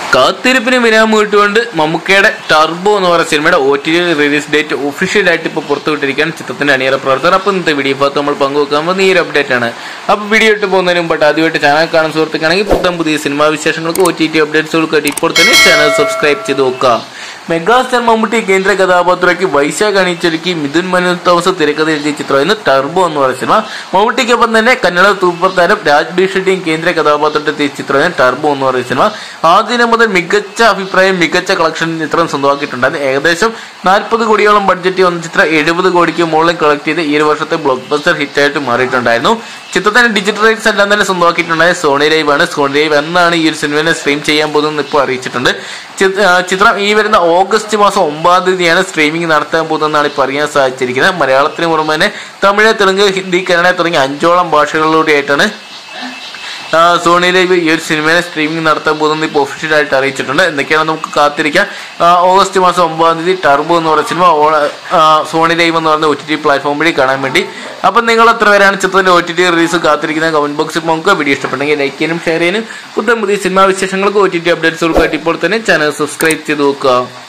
കാത്തിരിപ്പിന് വിരാമം ഇട്ടുകൊണ്ട് മമ്മൂക്കയുടെ ടർബോ എന്ന് പറയുന്ന സിനിമയുടെ O T release date official ആയിട്ട് ഇപ്പോൾ പുറത്തുവിട്ടിരിക്കുകയാണ് ചിത്രത്തിന്റെ അണിയറ പ്രവർത്തകർ അപ്പോൾ ഇന്നത്തെ വീഡിയോ ഭാഗത്ത് നമ്മൾ പങ്കുവെക്കാൻ പോകുന്ന ഈ ഒരു അപ്ഡേറ്റ് ആണ് അപ്പോൾ വീഡിയോ ഇട്ട് പോകുന്നതിന് മുമ്പായിട്ട് ആദ്യമായിട്ട് ചാനൽ കാണുന്ന സുഹൃത്തുക്കാണെങ്കിൽ പുത്തൻ പുതിയ സിനിമാ വിശേഷങ്ങൾക്ക് ഒ ടി ടി അപ്ഡേറ്റ്സുകൾക്കായിട്ട് ഇപ്പോൾ തന്നെ ചാനൽ സബ്സ്ക്രൈബ് ചെയ്ത് നോക്കുക മെഗാസ്റ്റാർ മമ്മൂട്ടി കേന്ദ്ര കഥാപാത്രയ്ക്ക് വൈശാഖ് അണിയിച്ചൊരുക്കി മിഥുൻ മനു തോമസ് തിരക്കഥ എഴുതിയ ചിത്രമായിരുന്നു ടർബോ എന്ന് പറയുന്ന സിനിമ മമ്മൂട്ടിക്കൊപ്പം തന്നെ കന്നഡ സൂപ്പർ താരം രാജ്ബി ഷെട്ടിയും കേന്ദ്ര കഥാപാത്രത്തെ ചിത്രമായിരുന്നു ടർബോ എന്ന് പറയുന്ന സിനിമ ആദ്യം മുതൽ മികച്ച അഭിപ്രായം മികച്ച കളക്ഷൻ ചിത്രം സ്വന്തമാക്കിയിട്ടുണ്ടായിരുന്നു ഏകദേശം നാൽപ്പത് കോടിയോളം ബഡ്ജറ്റ് വന്ന ചിത്രം എഴുപത് കോടിക്ക് മുകളിൽ കളക്ട് ചെയ്ത് ഈ ഒരു വർഷത്തെ ബ്ലോക്ക് ബസ്റ്റർ ഹിറ്റായിട്ട് മാറിയിട്ടുണ്ടായിരുന്നു ചിത്രത്തിന് ഡിജിറ്റൽ റൈറ്റ്സ് എല്ലാം തന്നെ സ്വന്തമാക്കിയിട്ടുണ്ടായ സോണി ലൈവ് ആണ് സോണി ലൈവ് എന്നാണ് ഈ ഒരു സിനിമയെ സ്ട്രീം ചെയ്യാൻ പോകുന്നത് ഇപ്പോൾ അറിയിച്ചിട്ടുണ്ട് ചിത്ര- ആ, ചിത്രം ഈ വരുന്ന ഓഗസ്റ്റ് മാസം ഒമ്പതാം തീയതിയാണ് സ്ട്രീമിംഗ് നടത്താൻ പോകുന്നതെന്നാണ് ഇപ്പോൾ അറിയാൻ സാധിച്ചിരിക്കുന്നത് മലയാളത്തിന് പുറമെ തന്നെ തമിഴ് തെലുങ്ക് ഹിന്ദി കന്നഡ തുടങ്ങിയ അഞ്ചോളം ഭാഷകളിലൂടെയായിട്ടാണ് ആ, സോണി ലൈവ് ഈ ഒരു സിനിമയെ സ്ട്രീമിംഗ് നടത്താൻ പോകുന്നത് ഇപ്പോൾ ഒഫീഷ്യലായിട്ട് അറിയിച്ചിട്ടുണ്ട് എന്തൊക്കെയാണ് നമുക്ക് കാത്തിരിക്കാം ആ, ഓഗസ്റ്റ് മാസം ഒമ്പതാം തീയതി ടർബോ എന്ന് പറയുന്ന സിനിമ ഓ- ആ, സോണി ലൈവ് എന്ന് പറയുന്ന ഒ ടി ടി പ്ലാറ്റ്ഫോം വഴി കാണാൻ വേണ്ടി അപ്പം നിങ്ങൾ എത്ര പേരാണ് ചിത്രത്തിന്റെ ഒ ടി ടി റിലീസ് കാത്തിരിക്കുന്ന കമന്റ് ബോക്സിൽ നമുക്ക് വീഡിയോ ഇഷ്ടപ്പെട്ടെങ്കിൽ ലൈക്ക് ചെയ്യാനും ഷെയർ ചെയ്യാനും പുത്തൻ പുതിയ സിനിമാ വിശേഷങ്ങൾക്ക് ഒ ടി ടി അപ്ഡേറ്റ്സുകൾക്കായിട്ട് ഇപ്പോൾ തന്നെ ചാനൽ സബ്സ്ക്രൈബ് ചെയ്ത് നോക്കുക